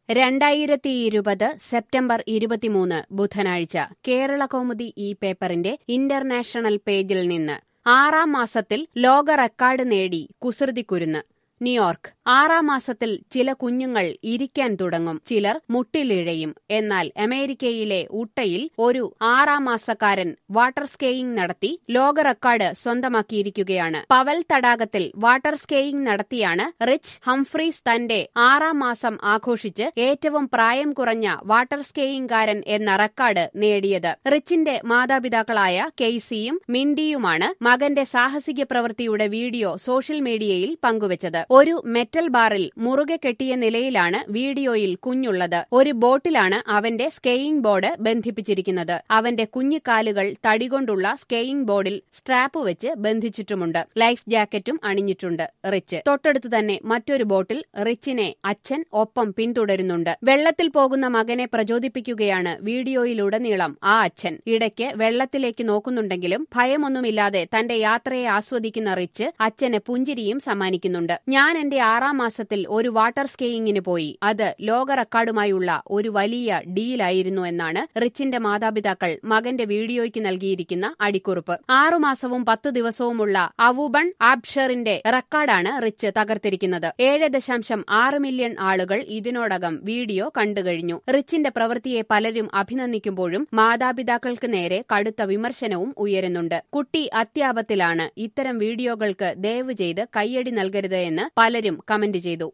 രണ്ടായിരത്തി ഇരുപത് സെപ്റ്റംബർ ഇരുപത്തിമൂന്ന് ബുധനാഴ്ച കേരള കൗമുദി ഈ പേപ്പറിന്റെ ഇന്റർനാഷണൽ പേജിൽ നിന്ന് ആറാം മാസത്തിൽ ലോക റെക്കോർഡ് നേടി കുസൃതിക്കുരുന്ന് ന്യൂയോർക്ക് ആറാം മാസത്തിൽ ചില കുഞ്ഞുങ്ങൾ ഇരിക്കാൻ തുടങ്ങും ചിലർ മുട്ടിലിഴയും എന്നാൽ അമേരിക്കയിലെ ഉട്ടയിൽ ഒരു ആറാം മാസക്കാരൻ വാട്ടർ സ്കേയിങ് നടത്തി ലോക റെക്കോർഡ് സ്വന്തമാക്കിയിരിക്കുകയാണ് പവൽ തടാകത്തിൽ വാട്ടർ സ്കേയിങ് നടത്തിയാണ് റിച്ച് ഹംഫ്രീസ് തന്റെ ആറാം മാസം ആഘോഷിച്ച് ഏറ്റവും പ്രായം കുറഞ്ഞ വാട്ടർ സ്കേയിങ്കാരൻ എന്ന റെക്കോർഡ് നേടിയത് റിച്ചിന്റെ മാതാപിതാക്കളായ കെയ്സിയും മിൻഡിയുമാണ് മകന്റെ സാഹസിക പ്രവൃത്തിയുടെ വീഡിയോ സോഷ്യൽ മീഡിയയിൽ പങ്കുവച്ചത് ഒരു മെറ്റൽ ബാറിൽ മുറുകെ കെട്ടിയ നിലയിലാണ് വീഡിയോയിൽ കുഞ്ഞുള്ളത് ഒരു ബോട്ടിലാണ് അവന്റെ സ്കെയിങ് ബോർഡ് ബന്ധിപ്പിച്ചിരിക്കുന്നത് അവന്റെ കുഞ്ഞിക്കാലുകൾ തടികൊണ്ടുള്ള സ്കെയിങ് ബോർഡിൽ സ്ട്രാപ്പ് വെച്ച് ബന്ധിച്ചിട്ടുമുണ്ട് ലൈഫ് ജാക്കറ്റും അണിഞ്ഞിട്ടുണ്ട് റിച്ച് തൊട്ടടുത്ത് തന്നെ മറ്റൊരു ബോട്ടിൽ റിച്ചിനെ അച്ഛൻ ഒപ്പം പിന്തുടരുന്നുണ്ട് വെള്ളത്തിൽ പോകുന്ന മകനെ പ്രചോദിപ്പിക്കുകയാണ് വീഡിയോയിലുടനീളം ആ അച്ഛൻ ഇടയ്ക്ക് വെള്ളത്തിലേക്ക് നോക്കുന്നുണ്ടെങ്കിലും ഭയമൊന്നുമില്ലാതെ തന്റെ യാത്രയെ ആസ്വദിക്കുന്ന റിച്ച് അച്ഛന് പുഞ്ചിരിയും സമ്മാനിക്കുന്നുണ്ട് ഞാൻ എന്റെ ആറാം മാസത്തിൽ ഒരു വാട്ടർ സ്കേയിങ്ങിന് പോയി അത് ലോക റെക്കോർഡുമായുള്ള ഒരു വലിയ ഡീലായിരുന്നു എന്നാണ് റിച്ചിന്റെ മാതാപിതാക്കൾ മകന്റെ വീഡിയോയ്ക്ക് നൽകിയിരിക്കുന്ന അടിക്കുറിപ്പ് ആറുമാസവും പത്ത് ദിവസവുമുള്ള അവൂബൺ ആബ്ഷറിന്റെ റെക്കോർഡാണ് റിച്ച് തകർത്തിരിക്കുന്നത് ഏഴ് ദശാംശം ആറ് മില്യൺ ആളുകൾ ഇതിനോടകം വീഡിയോ കണ്ടുകഴിഞ്ഞു റിച്ചിന്റെ പ്രവൃത്തിയെ പലരും അഭിനന്ദിക്കുമ്പോഴും മാതാപിതാക്കൾക്ക് നേരെ കടുത്ത വിമർശനവും ഉയരുന്നുണ്ട് കുട്ടി അത്യാപത്തിലാണ് ഇത്തരം വീഡിയോകൾക്ക് ദയവ് ചെയ്ത് കയ്യടി നൽകരുത് എന്ന് പലരും കമന്റ് ചെയ്തു